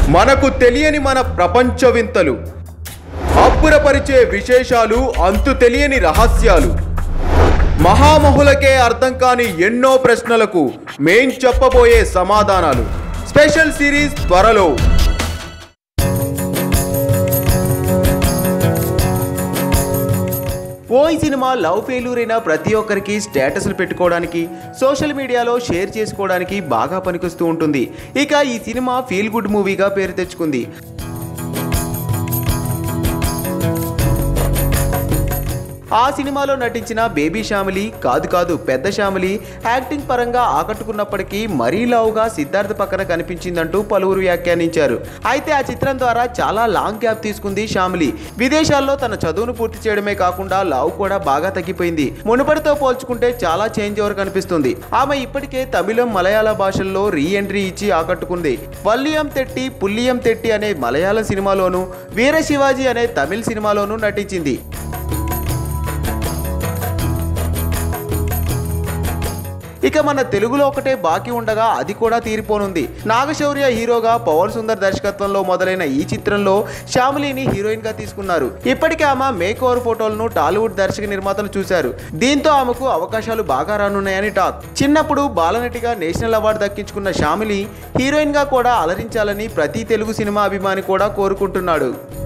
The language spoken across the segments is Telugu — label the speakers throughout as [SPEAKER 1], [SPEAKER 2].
[SPEAKER 1] మనకు తెలియని మన ప్రపంచ వింతలు అబ్బురపరిచే విశేషాలు అంతు తెలియని రహస్యాలు మహామహులకే అర్థం కాని ఎన్నో ప్రశ్నలకు మేం చెప్పబోయే సమాధానాలు స్పెషల్ సిరీస్ త్వరలో ఓ ఈ సినిమా లవ్ ఫెయిల్యూర్ అయిన ప్రతి ఒక్కరికి స్టేటస్లు పెట్టుకోవడానికి సోషల్ మీడియాలో షేర్ చేసుకోవడానికి బాగా పనికొస్తూ ఉంటుంది ఇక ఈ సినిమా ఫీల్ గుడ్ మూవీగా పేరు తెచ్చుకుంది ఆ సినిమాలో నటించిన బేబీ శ్యామిలి కాదు కాదు పెద్ద శ్యామిలి యాక్టింగ్ పరంగా ఆకట్టుకున్నప్పటికీ మరీ లావుగా సిద్ధార్థ్ పక్కన కనిపించిందంటూ పలువురు వ్యాఖ్యానించారు అయితే ఆ చిత్రం ద్వారా చాలా లాంగ్ గ్యాప్ తీసుకుంది శ్యామిలి విదేశాల్లో తన చదువును పూర్తి చేయడమే కాకుండా లావు కూడా బాగా తగ్గిపోయింది మునుపటితో పోల్చుకుంటే చాలా చేంజ్ ఓవర్ కనిపిస్తుంది ఆమె ఇప్పటికే తమిళం మలయాళ భాషల్లో రీ ఎంట్రీ ఇచ్చి ఆకట్టుకుంది వల్లియం తెట్టి పుల్లియం తెట్టి అనే మలయాళం సినిమాలోను వీర శివాజీ అనే తమిళ సినిమాలోనూ నటించింది ఇక మన తెలుగులో ఒకటే బాకీ ఉండగా అది కూడా తీరిపోనుంది నాగశౌర్య హీరోగా పవన్ సుందర్ దర్శకత్వంలో మొదలైన ఈ చిత్రంలో శ్యామిలిని హీరోయిన్ గా తీసుకున్నారు ఇప్పటికే ఆమె మేక్ ఓవర్ ఫోటోలను టాలీవుడ్ దర్శక నిర్మాతలు చూశారు దీంతో ఆమెకు అవకాశాలు బాగా రానున్నాయని టాక్ చిన్నప్పుడు బాలనటిగా నేషనల్ అవార్డు దక్కించుకున్న శ్యామిలి హీరోయిన్ గా కూడా అలరించాలని ప్రతి తెలుగు సినిమా అభిమాని కూడా కోరుకుంటున్నాడు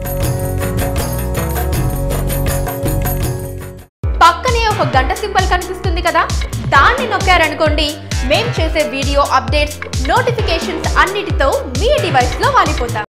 [SPEAKER 2] పక్కనే ఒక గంట సింబల్ కనిపిస్తుంది కదా దాన్ని నొక్కారనుకోండి మేం చేసే వీడియో అప్డేట్స్ నోటిఫికేషన్స్ అన్నిటితో మీ డివైస్లో వాలిపోతాం